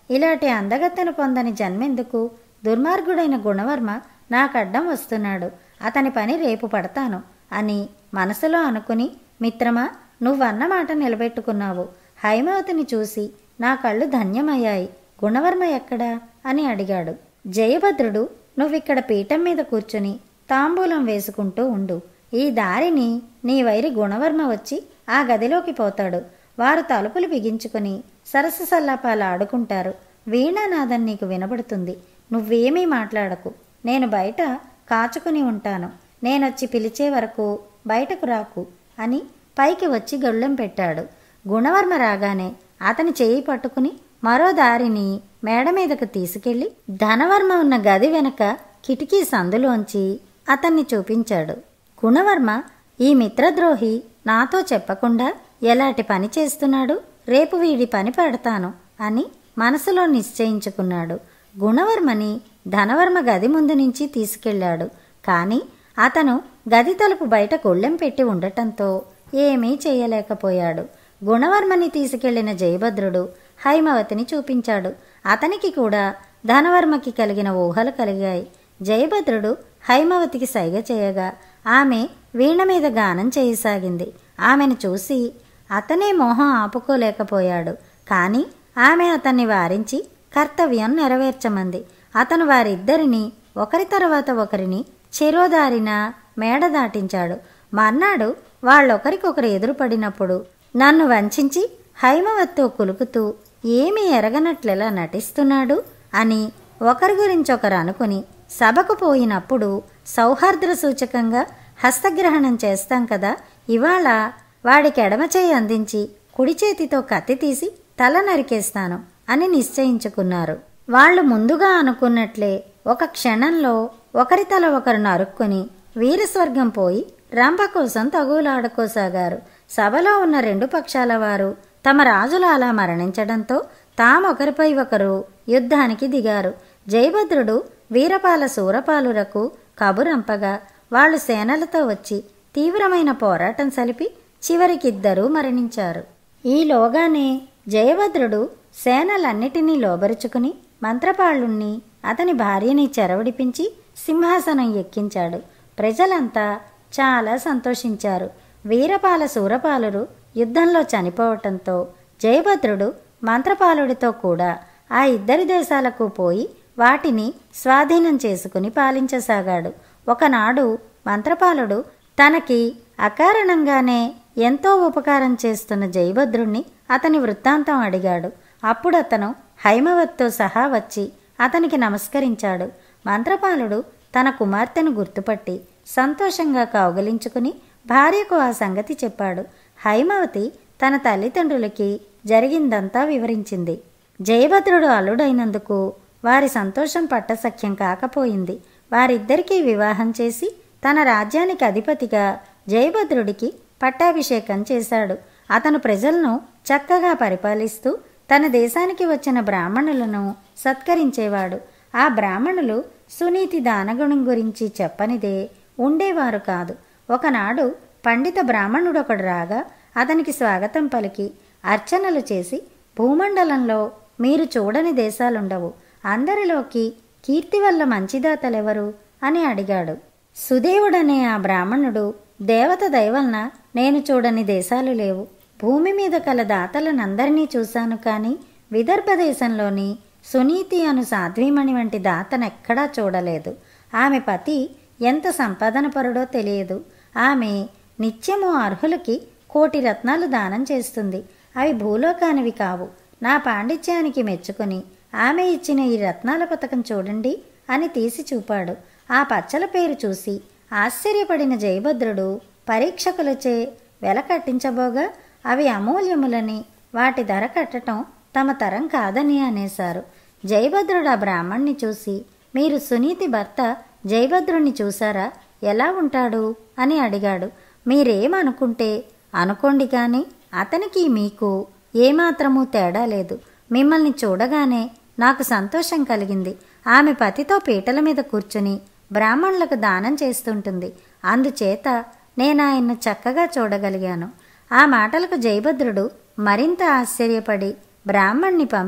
ఇలాంటి అందగత్తెను పొందని జన్మెందుకు దుర్మార్గుడైన గుణవర్మ నాకడ్డం వస్తున్నాడు అతని పని రేపు పడతాను అని మనసులో అనుకుని మిత్రమా నువ్వన్న మాట నిలబెట్టుకున్నావు హైమావతిని చూసి నా కళ్ళు ధన్యమయ్యాయి గుణవర్మ ఎక్కడా అని అడిగాడు జయభద్రుడు నువ్విక్కడ పీఠం మీద కూర్చుని తాంబూలం వేసుకుంటూ ఉండు ఈ దారిని నీ వైరి గుణవర్మ వచ్చి ఆ గదిలోకి పోతాడు వారు తలుపులు బిగించుకుని సరస్సు సల్లాపాలు ఆడుకుంటారు వీణానాదం నీకు వినబడుతుంది నువ్వేమీ మాట్లాడకు నేను బయట కాచుకుని ఉంటాను నేనొచ్చి పిలిచే వరకు బయటకు రాకు అని పైకి వచ్చి గొళ్ళెం పెట్టాడు గుణవర్మ రాగానే అతని చేయి పట్టుకుని మరో దారిని మేడ మీదకు తీసుకెళ్లి ధనవర్మ ఉన్న గది వెనక కిటికీ సందులోంచి అతన్ని చూపించాడు గుణవర్మ ఈ మిత్రద్రోహి నాతో చెప్పకుండా ఎలాంటి పని చేస్తున్నాడు రేపు వీడి పని పెడతాను అని మనసులో నిశ్చయించుకున్నాడు గుణవర్మని ధనవర్మ గది ముందు నుంచి తీసుకెళ్లాడు కానీ అతను గది తలుపు బయట గొళ్ళెం పెట్టి ఉండటంతో ఏమీ చేయలేకపోయాడు గుణవర్మని తీసుకెళ్లిన జయభద్రుడు హైమవతిని చూపించాడు అతనికి కూడా ధనవర్మకి కలిగిన ఊహలు కలిగాయి జయభద్రుడు హైమవతికి సైగ చేయగా ఆమె వీణ మీద గానం చేయసాగింది ఆమెను చూసి అతనే మోహం ఆపుకోలేకపోయాడు కానీ ఆమె అతన్ని వారించి కర్తవ్యం నెరవేర్చమంది అతను వారిద్దరిని ఒకరి తర్వాత ఒకరిని చెరోదారిన మేడ దాటించాడు మర్నాడు వాళ్ళొకరికొకరు ఎదురుపడినప్పుడు నన్ను వంచించి హైమవత్తో కులుకుతూ ఏమీ ఎరగనట్లెలా నటిస్తున్నాడు అని ఒకరి గురించి ఒకరు అనుకుని సభకు పోయినప్పుడు సౌహార్ద్ర సూచకంగా హస్తగ్రహణం చేస్తాం కదా ఇవాళ వాడికి ఎడమ చేయి అందించి కుడి చేతితో కత్తి తీసి తల నరికేస్తాను అని నిశ్చయించుకున్నారు వాళ్ళు ముందుగా అనుకున్నట్లే ఒక క్షణంలో ఒకరి తల ఒకరు నరుక్కుని వీరస్వర్గం పోయి రంభ కోసం తగులాడుకోసాగారు సభలో ఉన్న రెండు పక్షాల వారు తమ రాజులు అలా మరణించడంతో తామొకరిపై ఒకరు యుద్ధానికి దిగారు జయభద్రుడు వీరపాల శూరపాలురకు కబురంపగా వాళ్ళు సేనలతో వచ్చి తీవ్రమైన పోరాటం సలిపి చివరికిద్దరూ మరణించారు ఈలోగానే జయభద్రుడు సేనలన్నిటినీ లోబరుచుకుని మంత్రపాళుణ్ణి అతని భార్యని చెరవడిపించి సింహాసనం ఎక్కించాడు ప్రజలంతా చాలా సంతోషించారు వీరపాల శూరపాలురు యుద్ధంలో చనిపోవటంతో జయభద్రుడు మంత్రపాలుడితో కూడా ఆ ఇద్దరి దేశాలకు పోయి వాటిని స్వాధీనం చేసుకుని పాలించసాగాడు ఒకనాడు మంత్రపాలుడు తనకి అకారణంగానే ఎంతో ఉపకారం చేస్తున్న జయభద్రుణ్ణి అతని వృత్తాంతం అడిగాడు అప్పుడు అతను హైమవత్తో సహా వచ్చి అతనికి నమస్కరించాడు మంత్రపాలుడు తన కుమార్తెను గుర్తుపట్టి సంతోషంగా కౌగలించుకుని భార్యకు ఆ సంగతి చెప్పాడు హైమవతి తన తల్లిదండ్రులకి జరిగిందంతా వివరించింది జయభద్రుడు అల్లుడైనందుకు వారి సంతోషం పట్టసఖ్యం కాకపోయింది వారిద్దరికీ వివాహం చేసి తన రాజ్యానికి అధిపతిగా జయభద్రుడికి పట్టాభిషేకం చేశాడు అతను ప్రజలను చక్కగా పరిపాలిస్తూ తన దేశానికి వచ్చిన బ్రాహ్మణులను సత్కరించేవాడు ఆ బ్రాహ్మణులు సునీతి దానగుణం గురించి చెప్పనిదే ఉండేవారు కాదు ఒకనాడు పండిత బ్రాహ్మణుడొకడు రాగా అతనికి స్వాగతం పలికి అర్చనలు చేసి భూమండలంలో మీరు చూడని దేశాలుండవు అందరిలోకి కీర్తి వల్ల మంచిదాతలెవరు అని అడిగాడు సుదేవుడనే ఆ బ్రాహ్మణుడు దేవత దయవలన నేను చూడని దేశాలు లేవు భూమి మీద కల దాతలనందరినీ చూశాను కానీ విదర్భ దేశంలోని సునీతి అను సాధ్వీమణి వంటి దాతనెక్కడా చూడలేదు ఆమె పతి ఎంత సంపాదన పరుడో తెలియదు ఆమె నిత్యము అర్హులకి కోటి రత్నాలు దానం చేస్తుంది అవి భూలోకానివి కావు నా పాండిత్యానికి మెచ్చుకుని ఆమె ఇచ్చిన ఈ రత్నాల పథకం చూడండి అని తీసి చూపాడు ఆ పచ్చల పేరు చూసి ఆశ్చర్యపడిన జయభద్రుడు పరీక్షకులచే వెల కట్టించబోగా అవి అమూల్యములని వాటి ధర కట్టటం తమ తరం కాదని అనేశారు జయభద్రుడు ఆ బ్రాహ్మణ్ణి చూసి మీరు సునీతి భర్త జయభద్రుణ్ణి చూసారా ఎలా ఉంటాడు అని అడిగాడు మీరేమనుకుంటే అనుకోండి కానీ అతనికి మీకు ఏమాత్రమూ తేడా లేదు మిమ్మల్ని చూడగానే నాకు సంతోషం కలిగింది ఆమె పతితో పీటల మీద కూర్చుని బ్రాహ్మణులకు దానం చేస్తుంటుంది అందుచేత నేను ఆయన్ను చక్కగా చూడగలిగాను ఆ మాటలకు జయభద్రుడు మరింత ఆశ్చర్యపడి బ్రాహ్మణ్ణి పంపి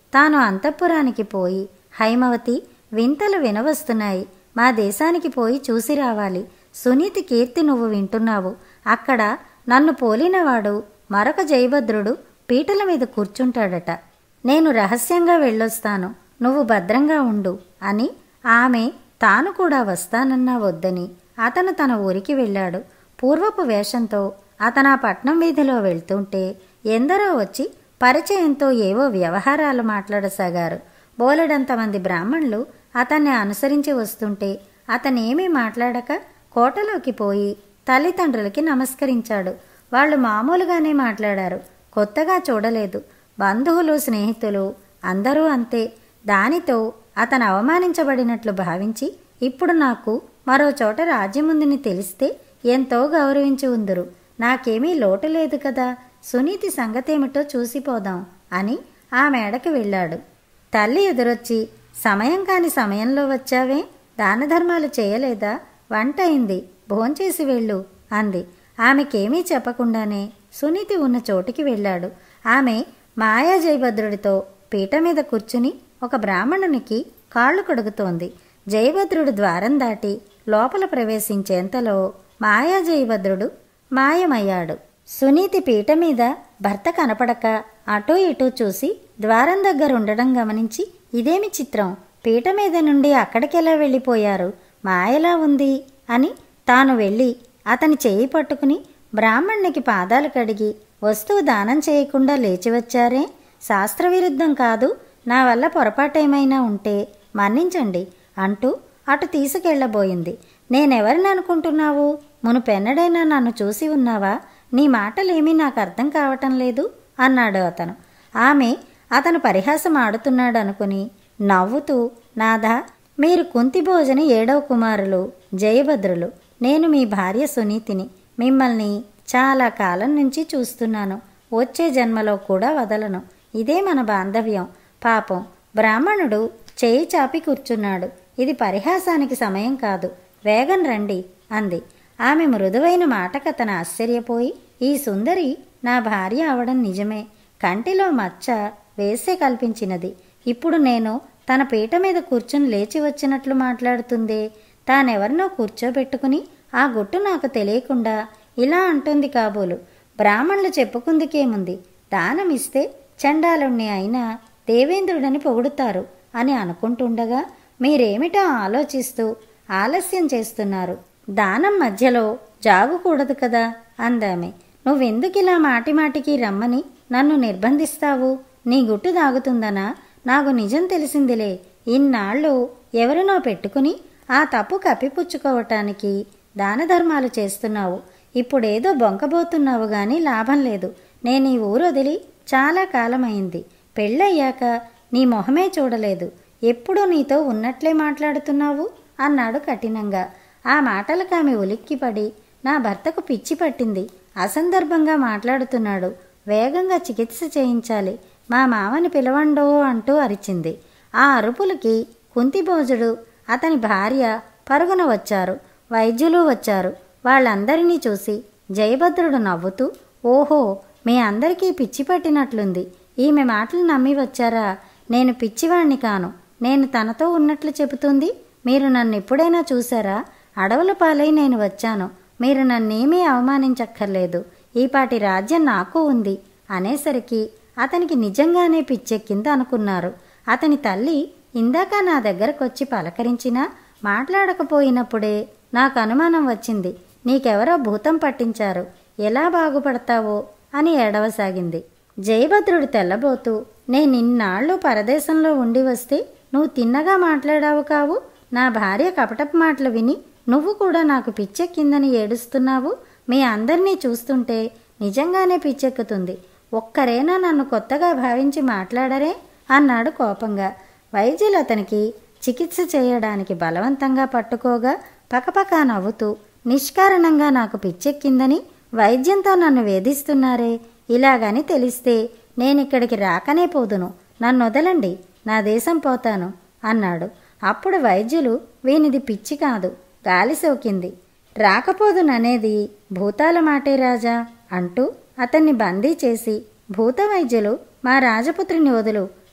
తాను అంతఃపురానికి పోయి హైమవతి వింతలు వినవస్తున్నాయి మా దేశానికి పోయి చూసి రావాలి సునీతి కీర్తి నువ్వు వింటున్నావు అక్కడ నన్ను పోలినవాడు మరొక జయభద్రుడు పీటల మీద కూర్చుంటాడట నేను రహస్యంగా వెళ్ళొస్తాను నువ్వు భద్రంగా ఉండు అని ఆమె తాను కూడా వస్తానన్నా వద్దని అతను తన ఊరికి వెళ్ళాడు పూర్వపు వేషంతో అతను ఆ పట్నం వీధిలో వెళ్తుంటే ఎందరో వచ్చి పరిచయంతో ఏవో వ్యవహారాలు మాట్లాడసాగారు బోలెడంతమంది బ్రాహ్మణులు అతన్ని అనుసరించి వస్తుంటే అతనేమీ మాట్లాడక కోటలోకి పోయి తల్లిదండ్రులకి నమస్కరించాడు వాళ్ళు మామూలుగానే మాట్లాడారు కొత్తగా చూడలేదు బంధువులు స్నేహితులు అందరూ అంతే దానితో అతను అవమానించబడినట్లు భావించి ఇప్పుడు నాకు మరో చోట రాజ్యముందని తెలిస్తే ఎంతో గౌరవించి ఉందురు నాకేమీ లోటు లేదు కదా సునీతి సంగతేమిటో చూసిపోదాం అని ఆ మేడకి వెళ్ళాడు తల్లి ఎదురొచ్చి సమయం కాని సమయంలో వచ్చావే దాన ధర్మాలు చేయలేదా వంట అయింది భోంచేసి వెళ్ళు అంది ఆమెకేమీ చెప్పకుండానే సునీతి ఉన్న చోటికి వెళ్ళాడు ఆమె మాయా జయభద్రుడితో పీట మీద కూర్చుని ఒక బ్రాహ్మణునికి కాళ్ళు కడుగుతోంది జయభద్రుడు ద్వారం దాటి లోపల ప్రవేశించేంతలో మాయా జయభద్రుడు మాయమయ్యాడు సునీతి పీట మీద భర్త కనపడక అటూ ఇటూ చూసి ద్వారం దగ్గర ఉండడం గమనించి ఇదేమి చిత్రం పీట మీద నుండి అక్కడికెలా వెళ్ళిపోయారు మాయలా ఉంది అని తాను వెళ్ళి అతని చేయి పట్టుకుని బ్రాహ్మణునికి పాదాలు కడిగి వస్తువు దానం చేయకుండా లేచి వచ్చారే శాస్త్రవిరుద్ధం కాదు నా వల్ల పొరపాటేమైనా ఉంటే మన్నించండి అంటూ అటు తీసుకెళ్లబోయింది నేనెవరిని అనుకుంటున్నావు మునుపెన్నడైనా నన్ను చూసి ఉన్నావా నీ మాటలేమీ నాకు అర్థం కావటం లేదు అన్నాడు అతను ఆమె అతను పరిహాసం ఆడుతున్నాడు అనుకుని నవ్వుతూ నాదా మీరు కుంతిభోజని ఏడవ కుమారులు జయభద్రులు నేను మీ భార్య సునీతిని మిమ్మల్ని చాలా కాలం నుంచి చూస్తున్నాను వచ్చే జన్మలో కూడా వదలను ఇదే మన బాంధవ్యం పాపం బ్రాహ్మణుడు చేయి చాపి కూర్చున్నాడు ఇది పరిహాసానికి సమయం కాదు వేగం రండి అంది ఆమె మృదువైన మాటకతను ఆశ్చర్యపోయి ఈ సుందరి నా భార్య అవడం నిజమే కంటిలో మచ్చ వేసే కల్పించినది ఇప్పుడు నేను తన పీట మీద కూర్చుని లేచి వచ్చినట్లు మాట్లాడుతుందే తానెవరినో కూర్చోబెట్టుకుని ఆ గుట్టు నాకు తెలియకుండా ఇలా అంటుంది కాబోలు బ్రాహ్మణులు చెప్పుకుందికేముంది దానం ఇస్తే చండాలుణ్ణి అయినా దేవేంద్రుడని పొగుడుతారు అని అనుకుంటుండగా మీరేమిటో ఆలోచిస్తూ ఆలస్యం చేస్తున్నారు దానం మధ్యలో జాగుకూడదు కదా అందామె నువ్వెందుకిలా మాటిమాటికి రమ్మని నన్ను నిర్బంధిస్తావు నీ గుట్టు దాగుతుందనా నాకు నిజం తెలిసిందిలే ఇన్నాళ్ళు ఎవరినో పెట్టుకుని ఆ తప్పు కప్పిపుచ్చుకోవటానికి దాన ధర్మాలు చేస్తున్నావు ఇప్పుడేదో బొంకబోతున్నావు గాని లాభం లేదు నేను ఈ ఊరు వదిలి చాలా కాలమైంది పెళ్ళయ్యాక నీ మొహమే చూడలేదు ఎప్పుడూ నీతో ఉన్నట్లే మాట్లాడుతున్నావు అన్నాడు కఠినంగా ఆ మాటలకు ఆమె ఉలిక్కిపడి నా భర్తకు పిచ్చి పట్టింది అసందర్భంగా మాట్లాడుతున్నాడు వేగంగా చికిత్స చేయించాలి మా మామని పిలవండో అంటూ అరిచింది ఆ అరుపులకి కుంతిభోజుడు అతని భార్య పరుగున వచ్చారు వైద్యులు వచ్చారు వాళ్ళందరినీ చూసి జయభద్రుడు నవ్వుతూ ఓహో మీ అందరికీ పిచ్చి పట్టినట్లుంది ఈమె మాటలు నమ్మి వచ్చారా నేను పిచ్చివాణ్ణి కాను నేను తనతో ఉన్నట్లు చెబుతుంది మీరు నన్ను ఎప్పుడైనా చూసారా అడవుల పాలై నేను వచ్చాను మీరు నన్నేమీ అవమానించక్కర్లేదు ఈపాటి రాజ్యం నాకు ఉంది అనేసరికి అతనికి నిజంగానే పిచ్చెక్కింది అనుకున్నారు అతని తల్లి ఇందాక నా దగ్గరకొచ్చి పలకరించినా మాట్లాడకపోయినప్పుడే నాకు అనుమానం వచ్చింది నీకెవరో భూతం పట్టించారు ఎలా బాగుపడతావో అని ఏడవసాగింది జయభద్రుడు తెల్లబోతూ నేనిన్నాళ్ళు పరదేశంలో ఉండి వస్తే నువ్వు తిన్నగా మాట్లాడావు కావు నా భార్య కపటపు మాటలు విని నువ్వు కూడా నాకు పిచ్చెక్కిందని ఏడుస్తున్నావు మీ అందరినీ చూస్తుంటే నిజంగానే పిచ్చెక్కుతుంది ఒక్కరేనా నన్ను కొత్తగా భావించి మాట్లాడరే అన్నాడు కోపంగా వైద్యులు అతనికి చికిత్స చేయడానికి బలవంతంగా పట్టుకోగా పకపకా నవ్వుతూ నిష్కారణంగా నాకు పిచ్చెక్కిందని వైద్యంతో నన్ను వేధిస్తున్నారే ఇలాగని తెలిస్తే నేనిక్కడికి రాకనే పోదును నన్ను వదలండి నా దేశం పోతాను అన్నాడు అప్పుడు వైద్యులు వీనిది పిచ్చి కాదు గాలి సోకింది రాకపోదుననేది భూతాల మాటే రాజా అంటూ అతన్ని బందీ చేసి భూత వైద్యులు మా రాజపుత్రిని వదులు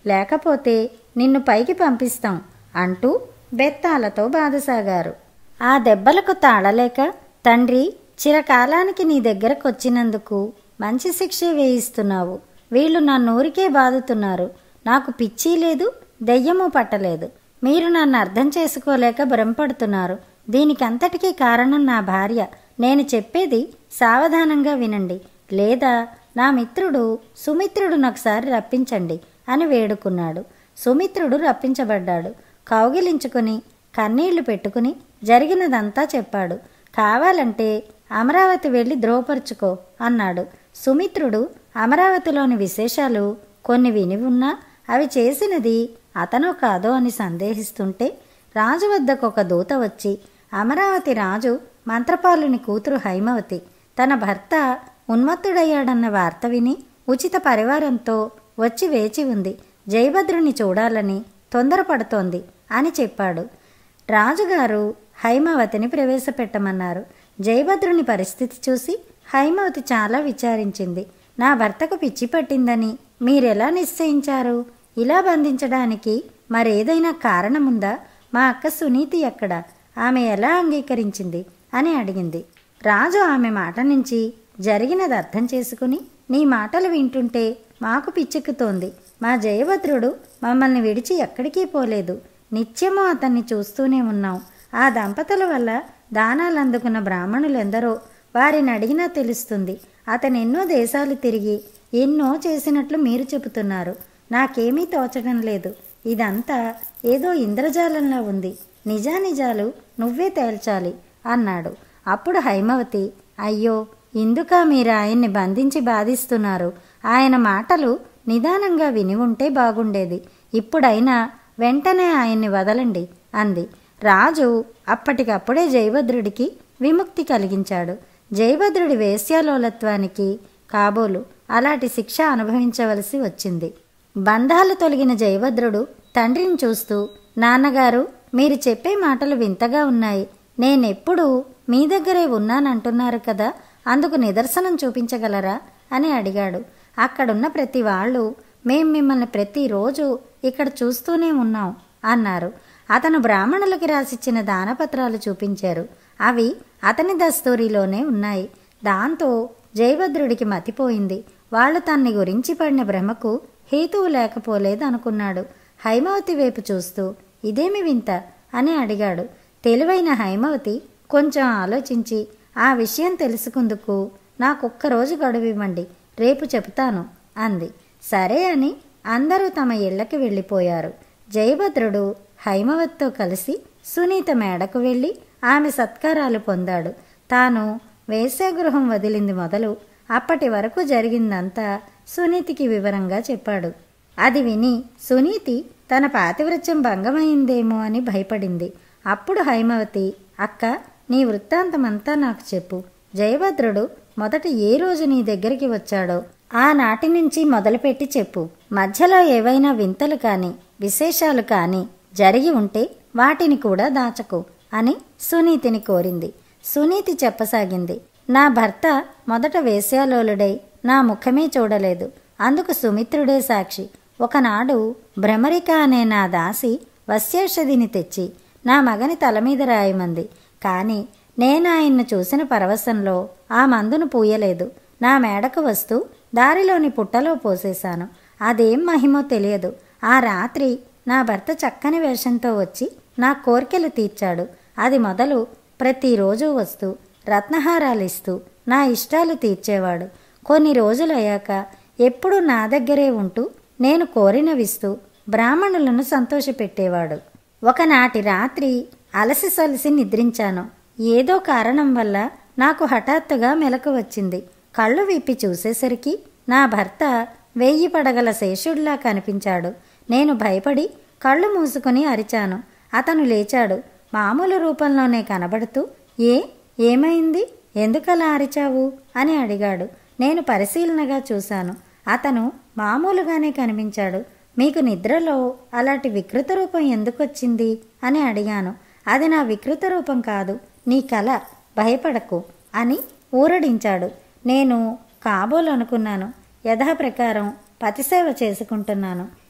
లేకపోతే నిన్ను పైకి పంపిస్తాం అంటూ బెత్తాలతో బాధసాగారు ఆ దెబ్బలకు తాళలేక తండ్రి చిరకాలానికి నీ దగ్గరకు వచ్చినందుకు మంచి శిక్షే వేయిస్తున్నావు వీళ్ళు నన్నూరికే బాదుతున్నారు నాకు పిచ్చి లేదు దెయ్యము పట్టలేదు మీరు నన్ను అర్థం చేసుకోలేక భ్రమపడుతున్నారు దీనికంతటికీ కారణం నా భార్య నేను చెప్పేది సావధానంగా వినండి లేదా నా మిత్రుడు సుమిత్రుడు ఒకసారి రప్పించండి అని వేడుకున్నాడు సుమిత్రుడు రప్పించబడ్డాడు కౌగిలించుకుని కన్నీళ్లు పెట్టుకుని జరిగినదంతా చెప్పాడు కావాలంటే అమరావతి వెళ్ళి ద్రోపరుచుకో అన్నాడు సుమిత్రుడు అమరావతిలోని విశేషాలు కొన్ని విని ఉన్నా అవి చేసినది అతనో కాదో అని సందేహిస్తుంటే రాజు వద్దకు ఒక దూత వచ్చి అమరావతి రాజు మంత్రపాలుని కూతురు హైమవతి తన భర్త ఉన్మత్తుడయ్యాడన్న వార్త విని ఉచిత పరివారంతో వచ్చి వేచి ఉంది జయభద్రుని చూడాలని తొందరపడుతోంది అని చెప్పాడు రాజుగారు హైమావతిని ప్రవేశపెట్టమన్నారు జయభద్రుని పరిస్థితి చూసి హైమావతి చాలా విచారించింది నా భర్తకు పిచ్చి పట్టిందని మీరెలా నిశ్చయించారు ఇలా బంధించడానికి మరేదైనా కారణముందా మా అక్క సునీతి ఎక్కడ ఆమె ఎలా అంగీకరించింది అని అడిగింది రాజు ఆమె మాట నుంచి జరిగినది అర్థం చేసుకుని నీ మాటలు వింటుంటే మాకు పిచ్చెక్కుతోంది మా జయభద్రుడు మమ్మల్ని విడిచి ఎక్కడికి పోలేదు నిత్యము అతన్ని చూస్తూనే ఉన్నాం ఆ దంపతుల వల్ల దానాలు అందుకున్న బ్రాహ్మణులెందరో వారిని అడిగినా తెలుస్తుంది అతను ఎన్నో దేశాలు తిరిగి ఎన్నో చేసినట్లు మీరు చెబుతున్నారు నాకేమీ తోచడం లేదు ఇదంతా ఏదో ఇంద్రజాలంలా ఉంది నిజానిజాలు నువ్వే తేల్చాలి అన్నాడు అప్పుడు హైమవతి అయ్యో ఇందుక మీరు ఆయన్ని బంధించి బాధిస్తున్నారు ఆయన మాటలు నిదానంగా విని ఉంటే బాగుండేది ఇప్పుడైనా వెంటనే ఆయన్ని వదలండి అంది రాజు అప్పటికప్పుడే జయభద్రుడికి విముక్తి కలిగించాడు జయభద్రుడి వేశ్యాలోలత్వానికి కాబోలు అలాంటి శిక్ష అనుభవించవలసి వచ్చింది బంధాలు తొలగిన జయభద్రుడు తండ్రిని చూస్తూ నాన్నగారు మీరు చెప్పే మాటలు వింతగా ఉన్నాయి నేనెప్పుడు మీ దగ్గరే ఉన్నానంటున్నారు కదా అందుకు నిదర్శనం చూపించగలరా అని అడిగాడు అక్కడున్న ప్రతి వాళ్ళు మేం మిమ్మల్ని ప్రతిరోజు ఇక్కడ చూస్తూనే ఉన్నాం అన్నారు అతను బ్రాహ్మణులకి రాసిచ్చిన దానపత్రాలు చూపించారు అవి అతని దస్తూరిలోనే ఉన్నాయి దాంతో జయభద్రుడికి మతిపోయింది వాళ్ళు తన్ని గురించి పడిన భ్రమకు హేతువు లేకపోలేదు అనుకున్నాడు హైమవతి వైపు చూస్తూ ఇదేమి వింత అని అడిగాడు తెలివైన హైమవతి కొంచెం ఆలోచించి ఆ విషయం తెలుసుకుందుకు నాకొక్క రోజు గడువివ్వండి రేపు చెబుతాను అంది సరే అని అందరూ తమ ఇళ్లకి వెళ్ళిపోయారు జయభద్రుడు హైమవతితో కలిసి సునీత మేడకు వెళ్ళి ఆమె సత్కారాలు పొందాడు తాను వేశ్యాగృహం వదిలింది మొదలు అప్పటి వరకు జరిగిందంతా సునీతికి వివరంగా చెప్పాడు అది విని సునీతి తన పాతివ్రత్యం భంగమైందేమో అని భయపడింది అప్పుడు హైమవతి అక్క నీ వృత్తాంతమంతా నాకు చెప్పు జయభద్రుడు మొదట ఏ రోజు నీ దగ్గరికి వచ్చాడో ఆనాటి నుంచి మొదలుపెట్టి చెప్పు మధ్యలో ఏవైనా వింతలు కాని విశేషాలు కాని జరిగి ఉంటే వాటిని కూడా దాచకు అని సునీతిని కోరింది సునీతి చెప్పసాగింది నా భర్త మొదట వేశ్యాలోలుడై నా ముఖమే చూడలేదు అందుకు సుమిత్రుడే సాక్షి ఒకనాడు భ్రమరిక అనే నా దాసి వశ్యౌషధిని తెచ్చి నా మగని తల మీద రాయమంది కానీ నేను ఆయన్ను చూసిన పరవశంలో ఆ మందును పూయలేదు నా మేడకు వస్తూ దారిలోని పుట్టలో పోసేశాను అదేం మహిమో తెలియదు ఆ రాత్రి నా భర్త చక్కని వేషంతో వచ్చి నా కోర్కెలు తీర్చాడు అది మొదలు ప్రతిరోజు వస్తూ రత్నహారాలు ఇస్తూ నా ఇష్టాలు తీర్చేవాడు కొన్ని రోజులయ్యాక ఎప్పుడూ నా దగ్గరే ఉంటూ నేను కోరినవిస్తూ బ్రాహ్మణులను సంతోషపెట్టేవాడు ఒకనాటి రాత్రి అలసి సొలసి నిద్రించాను ఏదో కారణం వల్ల నాకు హఠాత్తుగా మెలకు వచ్చింది కళ్ళు విప్పి చూసేసరికి నా భర్త వెయ్యి పడగల శేషుడిలా కనిపించాడు నేను భయపడి కళ్ళు మూసుకుని అరిచాను అతను లేచాడు మామూలు రూపంలోనే కనబడుతూ ఏ ఏమైంది ఎందుకలా అరిచావు అని అడిగాడు నేను పరిశీలనగా చూశాను అతను మామూలుగానే కనిపించాడు మీకు నిద్రలో అలాంటి వికృత రూపం ఎందుకొచ్చింది అని అడిగాను అది నా వికృత రూపం కాదు నీ కల భయపడకు అని ఊరడించాడు నేను కాబోలు అనుకున్నాను యథాప్రకారం పతిసేవ చేసుకుంటున్నాను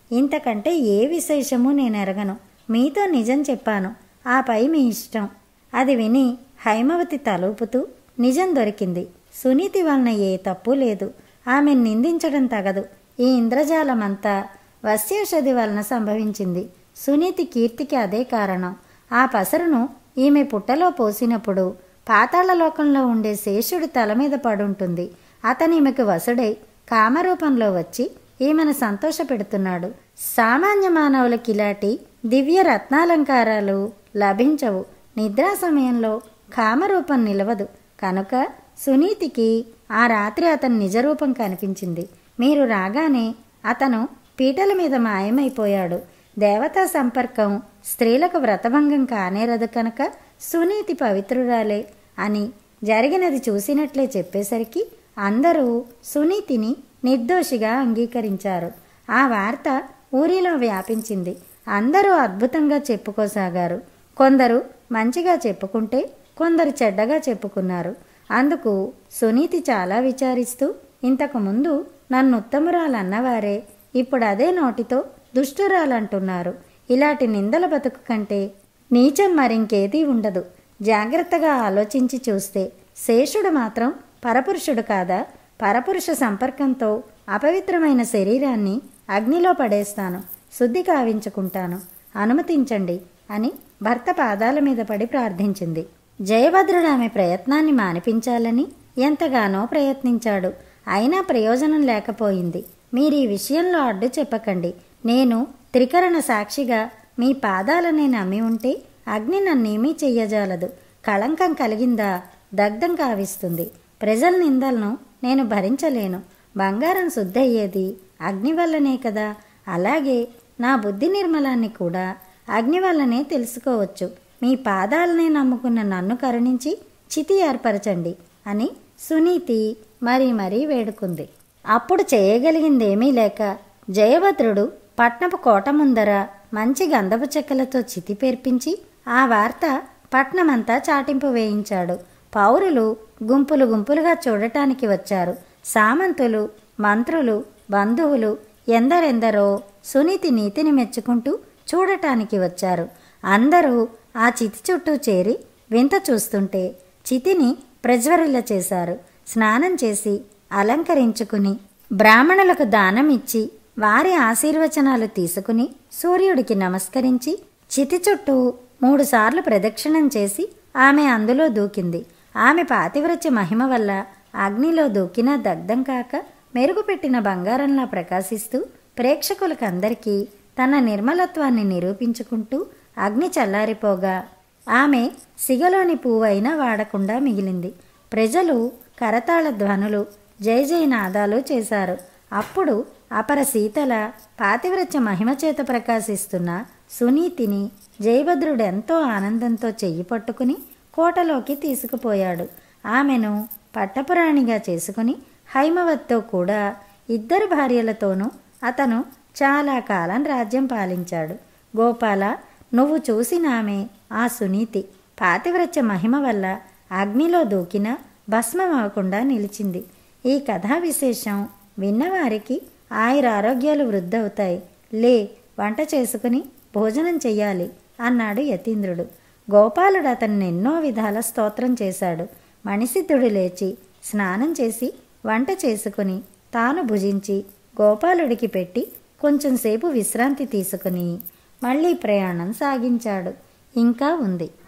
ఇంతకంటే ఏ విశేషము నేను ఎరగను మీతో నిజం చెప్పాను ఆపై మీ ఇష్టం అది విని హైమవతి తలూపుతూ నిజం దొరికింది సునీతి వలన ఏ తప్పు లేదు ఆమెను నిందించడం తగదు ఈ ఇంద్రజాలమంతా వశ్యషది వలన సంభవించింది సునీతి కీర్తికి అదే కారణం ఆ పసరును ఈమె పుట్టలో పోసినప్పుడు పాతాళలోకంలో ఉండే శేషుడి తల మీద పడుంటుంది అతను ఈమెకు వసుడై కామరూపంలో వచ్చి ఈమెను సంతోషపెడుతున్నాడు సామాన్య మానవులకి ఇలాంటి దివ్య రత్నాలంకారాలు లభించవు నిద్రా సమయంలో కామరూపం నిలవదు కనుక సునీతికి ఆ రాత్రి అతని నిజరూపం కనిపించింది మీరు రాగానే అతను పీటల మీద మాయమైపోయాడు దేవతా సంపర్కం స్త్రీలకు వ్రతభంగం కానేరదు కనుక సునీతి పవిత్రురాలే అని జరిగినది చూసినట్లే చెప్పేసరికి అందరూ సునీతిని నిర్దోషిగా అంగీకరించారు ఆ వార్త ఊరిలో వ్యాపించింది అందరూ అద్భుతంగా చెప్పుకోసాగారు కొందరు మంచిగా చెప్పుకుంటే కొందరు చెడ్డగా చెప్పుకున్నారు అందుకు సునీతి చాలా విచారిస్తూ ఇంతకుముందు నన్ను ఉత్తమురాలన్నవారే ఇప్పుడు అదే నోటితో దుష్టురాలంటున్నారు ఇలాంటి నిందల బతుకు కంటే నీచం మరింకేదీ ఉండదు జాగ్రత్తగా ఆలోచించి చూస్తే శేషుడు మాత్రం పరపురుషుడు కాదా పరపురుష సంపర్కంతో అపవిత్రమైన శరీరాన్ని అగ్నిలో పడేస్తాను శుద్ధి కావించుకుంటాను అనుమతించండి అని భర్త పాదాల మీద పడి ప్రార్థించింది జయభద్రుడు ఆమె ప్రయత్నాన్ని మానిపించాలని ఎంతగానో ప్రయత్నించాడు అయినా ప్రయోజనం లేకపోయింది మీరు ఈ విషయంలో అడ్డు చెప్పకండి నేను త్రికరణ సాక్షిగా మీ పాదాలనే నమ్మి ఉంటే అగ్ని నన్నేమీ చెయ్యజాలదు కళంకం కలిగిందా దగ్ధం కావిస్తుంది ప్రజల నిందలను నేను భరించలేను బంగారం శుద్ధయ్యేది అగ్ని వల్లనే కదా అలాగే నా బుద్ధి నిర్మలాన్ని కూడా అగ్ని వల్లనే తెలుసుకోవచ్చు మీ పాదాలనే నమ్ముకున్న నన్ను కరుణించి చితి ఏర్పరచండి అని సునీతి మరీ మరీ వేడుకుంది అప్పుడు చేయగలిగిందేమీ లేక జయభద్రుడు పట్నపు కోట ముందర మంచి గంధపు చెక్కలతో చితి పేర్పించి ఆ వార్త పట్నమంతా చాటింపు వేయించాడు పౌరులు గుంపులు గుంపులుగా చూడటానికి వచ్చారు సామంతులు మంత్రులు బంధువులు ఎందరెందరో సునీతి నీతిని మెచ్చుకుంటూ చూడటానికి వచ్చారు అందరూ ఆ చితి చుట్టూ చేరి వింత చూస్తుంటే చితిని ప్రజ్వరిల్ల చేశారు స్నానం చేసి అలంకరించుకుని బ్రాహ్మణులకు దానం ఇచ్చి వారి ఆశీర్వచనాలు తీసుకుని సూర్యుడికి నమస్కరించి చితి చుట్టూ మూడుసార్లు ప్రదక్షిణం చేసి ఆమె అందులో దూకింది ఆమె పాతివ్రత్య మహిమ వల్ల అగ్నిలో దూకిన దగ్ధం కాక మెరుగుపెట్టిన బంగారంలా ప్రకాశిస్తూ ప్రేక్షకులకందరికీ తన నిర్మలత్వాన్ని నిరూపించుకుంటూ అగ్ని చల్లారిపోగా ఆమె సిగలోని పువ్వైనా వాడకుండా మిగిలింది ప్రజలు కరతాళ ధ్వనులు జయ జయనాదాలు చేశారు అప్పుడు అపర సీతల పాతివ్రత్య మహిమ చేత ప్రకాశిస్తున్న సునీతిని జయభద్రుడెంతో ఆనందంతో చెయ్యి పట్టుకుని కోటలోకి తీసుకుపోయాడు ఆమెను పట్టపురాణిగా చేసుకుని హైమవత్తో కూడా ఇద్దరు భార్యలతోనూ అతను చాలా కాలం రాజ్యం పాలించాడు గోపాల నువ్వు చూసిన ఆమె ఆ సునీతి పాతివ్రత్య మహిమ వల్ల అగ్నిలో దూకిన భస్మం అవ్వకుండా నిలిచింది ఈ కథా విశేషం విన్నవారికి ఆయుర ఆరోగ్యాలు వృద్ధవుతాయి లే వంట చేసుకుని భోజనం చెయ్యాలి అన్నాడు యతీంద్రుడు గోపాలుడు అతన్ని ఎన్నో విధాల స్తోత్రం చేశాడు మణిసిద్ధుడు లేచి స్నానం చేసి వంట చేసుకుని తాను భుజించి గోపాలుడికి పెట్టి కొంచెంసేపు విశ్రాంతి తీసుకుని మళ్ళీ ప్రయాణం సాగించాడు ఇంకా ఉంది